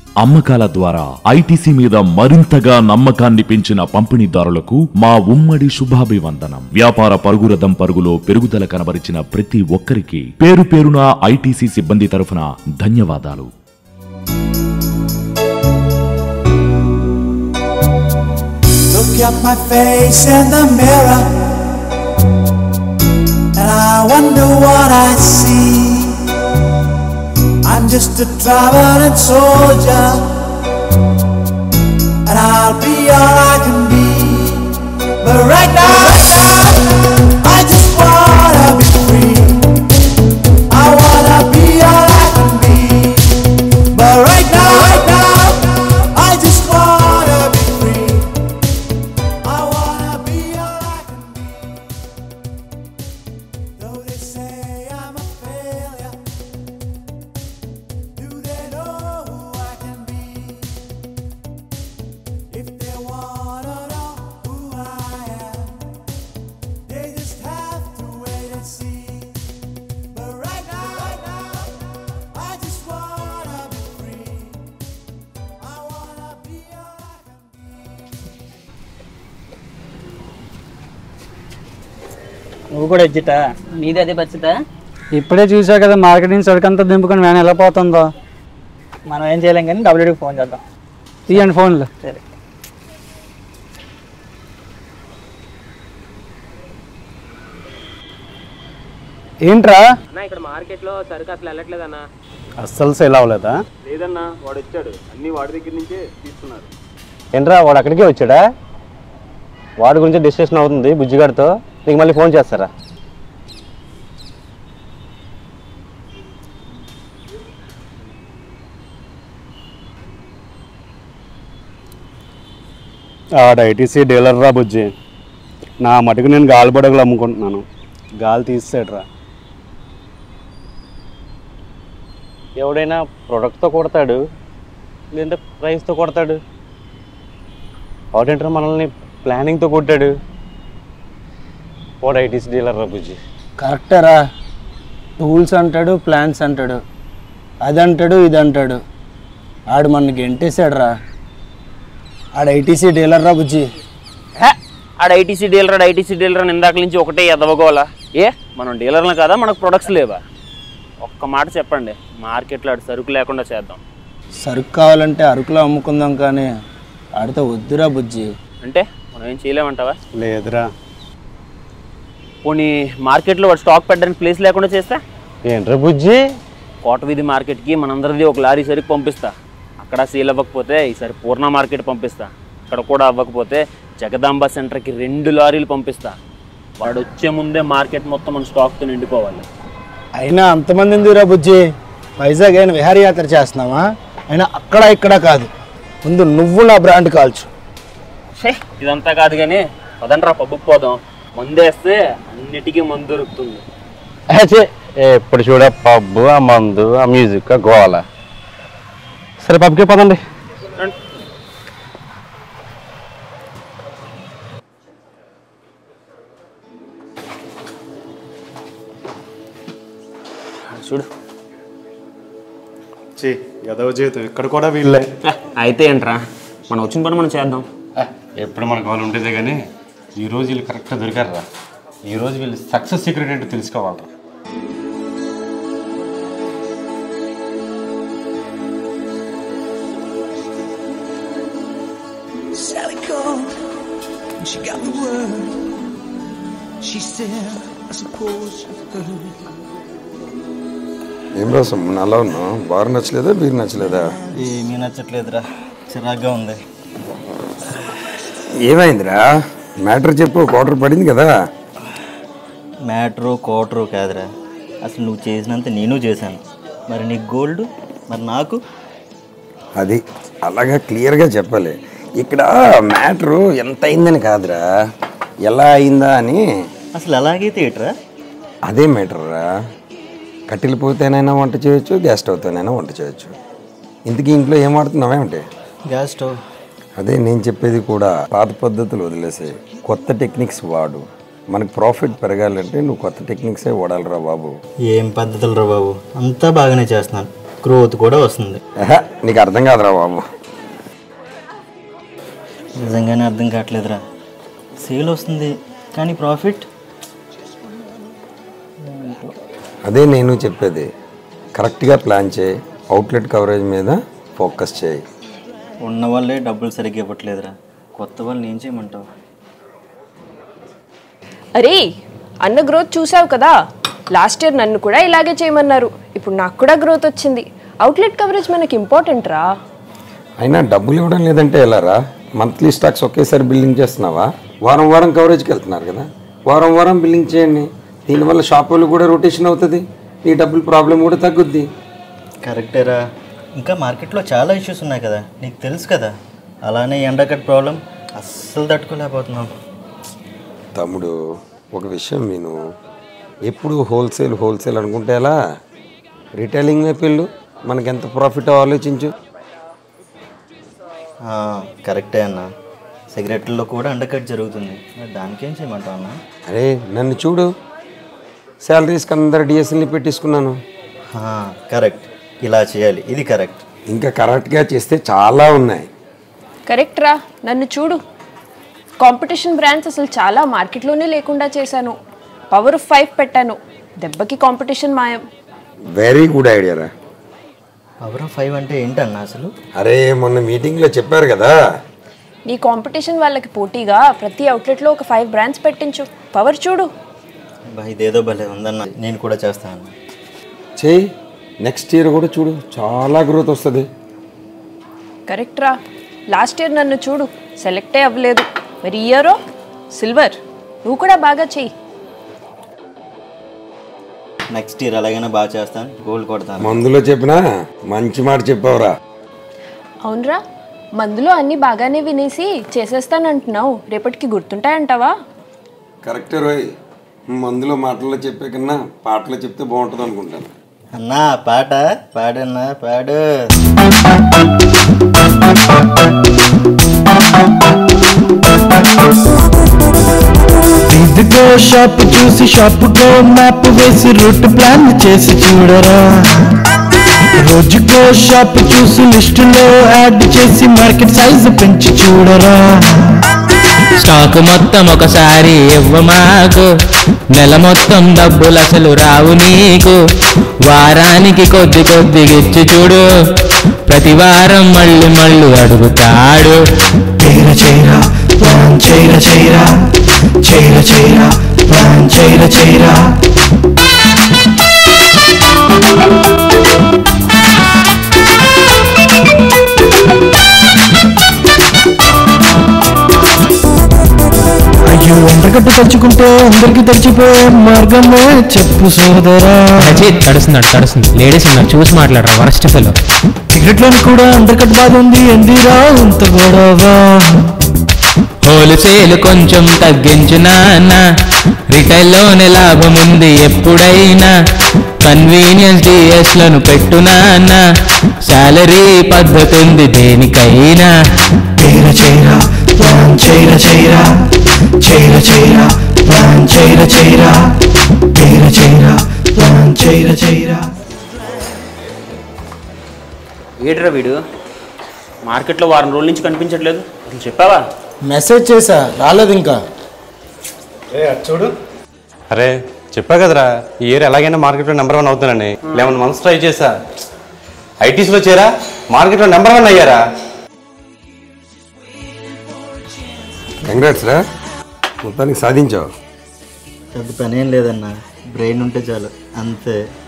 అమ్మకాల ద్వారా ఐటీసీ మీద మరింతగా నమ్మకాన్ని పెంచిన పంపిణీదారులకు మా ఉమ్మడి శుభాభివందనం వ్యాపార పరుగురథం పరుగులో పెరుగుదల కనబరిచిన ప్రతి ఒక్కరికి పేరు పేరున ఐటీసీ సిబ్బంది తరఫున ధన్యవాదాలు Look at my face in the mirror, and I wonder what I see. I'm just a traveling soldier, and I'll be all I can be. But right now, right now, I just wanna be free. I wanna be all I can be. But right now, right now, I just wanna be free. I wanna be all I can be. Though they say I'm a failure, do they know who I can be? If they wanna know who I am, they just have to wait and see. But right now, right now, I just wanna be free. I wanna be all I can be. నువ్వు కూడా ఎగ్జిటా నీది అదే పరిస్థితా ఇప్పుడే చూసావు కదా marketing సరుకంతా దింపుకొని van ఎలా పోతుందో మనం ఏం చేయలేం కానీ డబ్ల్యూడీకి ఫోన్ చేద్దాం తీయండి ఫోన్లు సరే ఏంట్రా అన్న ఇక్కడ మార్కెట్లో సరుకు అసలు వెళ్ళట్లేదన్నా అస్సలు సేల్ అవ్వలేదా లేదన్నా వాడు వచ్చాడు అన్ని వాడి దగ్గర నుంచే తీసుకున్నారు ఏంట్రా వాడు అక్కడికే వచ్చాడా వాడి గురించి డిస్కషన్ అవుతుంది బుజ్జిగాడితో నీకు మళ్ళీ ఫోన్ చేస్తారా ఆడ ఐటీసీ డీలర్ రా బుజ్జి నా మటుకు నేను గాలి బొడగలు అమ్ముకుంటున్నాను గాలి తీసాడురా ఎవడైనా ప్రొడక్ట్తో కొడతాడు లేదంటే ప్రైస్తో కొడతాడు ఆడేంటర్ మనల్ని ప్లానింగ్తో కొట్టాడు వాడు ఐటీసీ డీలర్ రా బుజ్జి కరెక్టరా టూల్స్ అంటాడు ప్లాన్స్ అంటాడు అది అంటాడు ఇది అంటాడు ఆడు మనకి ఎంటేసాడు రా ఆడ ఐటీసీ డీలర్ రా బుజ్జి హే ఆడ ఐటీసీ డీలర్ ఆడ ఐటీసీ డీలర్ అని ఇందాక నుంచి ఒకటే ఎదవగోలా ఏ మనం డీలర్లు కదా మనకు ప్రొడక్ట్స్ లేవా ఒక్క మాట చెప్పండి మార్కెట్లో ఆడు సరుకు లేకుండా చేద్దాం సరుకు కావాలంటే అరకులో అమ్ముకుందాం కానీ ఆడితే వద్దురా బుజ్జి అంటే మనం ఏం చేయలేమంటావా లేదురా పోనీ మార్కెట్లో వాడు స్టాక్ పెట్టడానికి ప్లేస్ లేకుండా చేస్తే ఏంట్రా బుజ్జి కోట వీధి మార్కెట్కి మనందరిది ఒక లారీ సరుకు పంపిస్తా అక్కడ సీల్ అవ్వకపోతే ఈసారి పూర్ణ మార్కెట్ పంపిస్తా అక్కడ కూడా అవ్వకపోతే జగదాంబ సెంటర్కి రెండు లారీలు పంపిస్తా వాడు వచ్చే ముందే మార్కెట్ మొత్తం మన స్టాక్తో నిండిపోవాలి అయినా అంతమంది ఎందుకురా బుజ్జి వైజాగ్ అయినా విహారయాత్ర చేస్తున్నావా అయినా అక్కడ ఇక్కడ కాదు ముందు నువ్వు నా బ్రాండ్ కాల్చు ఛే, ఇదంతా కాదు కానీ పదండ్రా పబ్బుకి పోదాం మందేస్తే అన్నిటికీ మందు దొరుకుతుంది అచ్చే ఎప్పుడు చూడ పబ్బు ఆ మందు ఆ మ్యూజిక్ ఆ గోల సరే పబ్కే పదండి చూడు చే ఎదవ జీవితం ఇక్కడ కూడా వీళ్ళే ఏ, అయితే ఏంట్రా మనం వచ్చిన పని మనం చేద్దాం ఎప్పుడు మనకు వాళ్ళు ఉండేదే కానీ ఈ రోజు వీళ్ళు కరెక్ట్గా దొరికారా ఈ రోజు వీళ్ళు సక్సెస్ సీక్రెట్ ఏంటో తెలుసుకోవాలరా Sally called, and she got the word. She said, I suppose you've heard. ఏం రాసం మొన్న అలా ఉన్నావు బార్ నచ్చలేదా బీర్ నచ్చలేదా ఏమీ నచ్చట్లేదురా చిరాగ్గా ఉంది ఏమైందిరా మ్యాటర్ చెప్పు క్వార్టర్ పడింది కదా మ్యాటరు కోటరు కాదురా అసలు నువ్వు చేసినంత నేను చేశాను మరి నీకు గోల్డ్ మరి నాకు అది అలాగా క్లియర్గా చెప్పాలి ఇక్కడ మ్యాటరు ఎంత అయిందని కాదురా ఎలా అయిందా అని అసలు ఎలాగైతే ఏట్రా అదే మ్యాటర్ రా కట్టెలు పోతేనైనా వంట చేయొచ్చు గ్యాస్ స్టవ్తోనైనా వంట చేయొచ్చు ఇంతకీ ఇంట్లో ఏం వాడుతున్నావేమిటి గ్యాస్ స్టవ్ అదే నేను చెప్పేది కూడా పాత పద్ధతులు వదిలేసే కొత్త టెక్నిక్స్ వాడు మనకు ప్రాఫిట్ పెరగాలంటే నువ్వు కొత్త టెక్నిక్సే వాడాలిరా బాబు ఏం పద్ధతులు రా బాబు అంతా బాగానే చేస్తున్నాను గ్రోత్ కూడా వస్తుంది ఎహె, నీకు అర్థం కాదురా బాబు నిజంగానే అర్థం కావట్లేదురా సేల్ వస్తుంది కానీ ప్రాఫిట్ అదే నేను చెప్పేది కరెక్ట్గా ప్లాన్ చేయి అవుట్లెట్ కవరేజ్ మీద ఫోకస్ చేయి ఉన్న వాళ్ళే డబ్బులు సరిగ్గా ఇవ్వట్లేదురా కొత్త వాళ్ళని ఏం చేయమంటావు అరే అన్న గ్రోత్ చూసావు కదా లాస్ట్ ఇయర్ నన్ను కూడా ఇలాగే చేయమన్నారు ఇప్పుడు నాకు కూడా గ్రోత్ వచ్చింది అవుట్లెట్ కవరేజ్ మనకి ఇంపార్టెంట్ రా అయినా డబ్బులు ఇవ్వడం లేదంటే ఎలారా మంత్లీ స్టాక్స్ ఒకేసారి బిల్లింగ్ చేస్తున్నావా వారం వారం కవరేజ్కి వెళ్తున్నారు కదా వారం వారం బిల్లింగ్ చేయండి దీనివల్ల షాప్ వాళ్ళు కూడా రొటేషన్ అవుతుంది ఈ డబ్బుల ప్రాబ్లం కూడా తగ్గుద్ది కరెక్టేరా ఇంకా మార్కెట్లో చాలా ఇష్యూస్ ఉన్నాయి కదా నీకు తెలుసు కదా అలానే ఎండకట్ ప్రాబ్లం అస్సలు తట్టుకోలేకపోతున్నాం తమ్ముడు ఒక విషయం నేను ఎప్పుడు హోల్సేల్ హోల్సేల్ అనుకుంటే ఎలా రిటైలింగ్ వైపు వెళ్ళు మనకి ఎంత ప్రాఫిట్ ఆలోచించు ఆ, కరెక్టే అన్న సిగరెట్లలో కూడా అండర్కట్ జరుగుతుంది మరి దానికేం చేయమంటావు అన్న అరే నన్ను చూడు శాలరీస్కి అందరు డిఎస్ఎల్ని పెట్టించుకున్నాను ఆ, కరెక్ట్ ఇలా చేయాలి ఇది కరెక్ట్ ఇంకా కరెక్ట్గా చేస్తే చాలా ఉన్నాయి కరెక్ట్ రా నన్ను చూడు కాంపిటీషన్ బ్రాండ్స్ అసలు చాలా మార్కెట్లోనే లేకుండా చేశాను పవర్ ఆఫ్ ఫైవ్ పెట్టాను దెబ్బకి కాంపిటీషన్ మాయం వెరీ గుడ్ ఐడియా రా పవర్ ఆఫ్ ఫైవ్ అంటే ఏంటన్నా అసలు అరే మొన్న మీటింగ్లో చెప్పారు కదా నీ కాంపిటీషన్ వాళ్ళకి పోటీగా ప్రతి అవుట్లెట్లో ఒక ఫైవ్ బ్రాండ్స్ పెట్టించు పవర్ చూడు బా ఇదేదో భలే ఉందన్న నేను కూడా చేస్తాను చేయి నెక్స్ట్ ఇయర్ కూడా చూడు చాలా గ్రోత్ వస్తుంది కరెక్ట్ రా లాస్ట్ ఇయర్ నన్ను చూడు సెలెక్టే అవ్వలేదు మరి ఇయరో సిల్వర్ నువ్వు కూడా బాగా చెయ్యి నెక్స్ట్ ఇయర్ అలాగైనా బాగా చేస్తాను గోల్డ్ కొడతాను మందులో చెప్పినా మంచి మాట చెప్పావురా అవునరా మందులో అన్నీ బాగానే వినేసి చేసేస్తానంటున్నావు రేపటికి గుర్తుంటాయంటావా కరెక్టే రోయ్ మందులో మాటల్లో చెప్పే కన్నా పాటలో చెప్తే బాగుంటుంది అనుకుంటాను అన్నా పాట పాడన్నా పాడు ఇదిగో షాప్ చూసి షాపుకో మ్యాప్ వేసి రూట్ ప్లాన్ చేసి చూడరా రోజుకో షాప్ చూసి లిస్టులో యాడ్ చేసి మార్కెట్ సైజు పెంచి చూడరా స్టాక్ మొత్తం ఒకసారి ఇవ్వ మాకు నెల మొత్తం డబ్బులు అసలు రావు నీకు వారానికి కొద్ది కొద్దిగిచ్చి చూడు ప్రతి వారం మళ్ళీ మళ్ళీ అడుగుతాడు చైర చైర ప్లాన్ చైర చైర చైర చైర ప్లాన్ చైర చైర అయ్యో వంటగట్టు తరుచుకుంటే అందరికి తడిచిపోయే మార్గమే చెప్పు సోదరా అజిత్ తడుస్తున్నాడు తడుస్తుంది లేడీస్ ఉన్నారు చూసి మాట్లాడరా వరస్ట్ ఫెలో సిగరెట్లోని కూడా అండర్కట్ బాధ ఉంది ఎందిరా ఇంత గొడవ హోల్సేల్ కొంచెం తగ్గించు నాన్న రిటైల్లోనే లాభం ఉంది ఎప్పుడైనా కన్వీనియన్స్ డిఎస్ లను పెట్టు నాన్న శాలరీ పద్ధతి ఉంది దేనికైనా చైర చైర ప్లాన్ చైర చైర చైర చైర ప్లాన్ చైర చైర చైర చైర ప్లాన్ చైర చైర ఏడ్రా వీడు మార్కెట్లో వారం రోజుల నుంచి కనిపించట్లేదు అసలు చెప్పావా మెసేజ్ చేసా రాలేదు ఇంకా అరే చెప్పా కదరా ఈ ఇయర్ ఎలాగైనా మార్కెట్లో నెంబర్ వన్ అవుతానని లెవెన్ మంత్స్ ట్రై చేశా ఐటీసీలో చేరా మార్కెట్లో నెంబర్ వన్ అయ్యారా కంగ్రాట్స్ రా మొత్తానికి సాధించావు పెద్ద పని ఏం లేదన్నా బ్రెయిన్ ఉంటే చాలు అంతే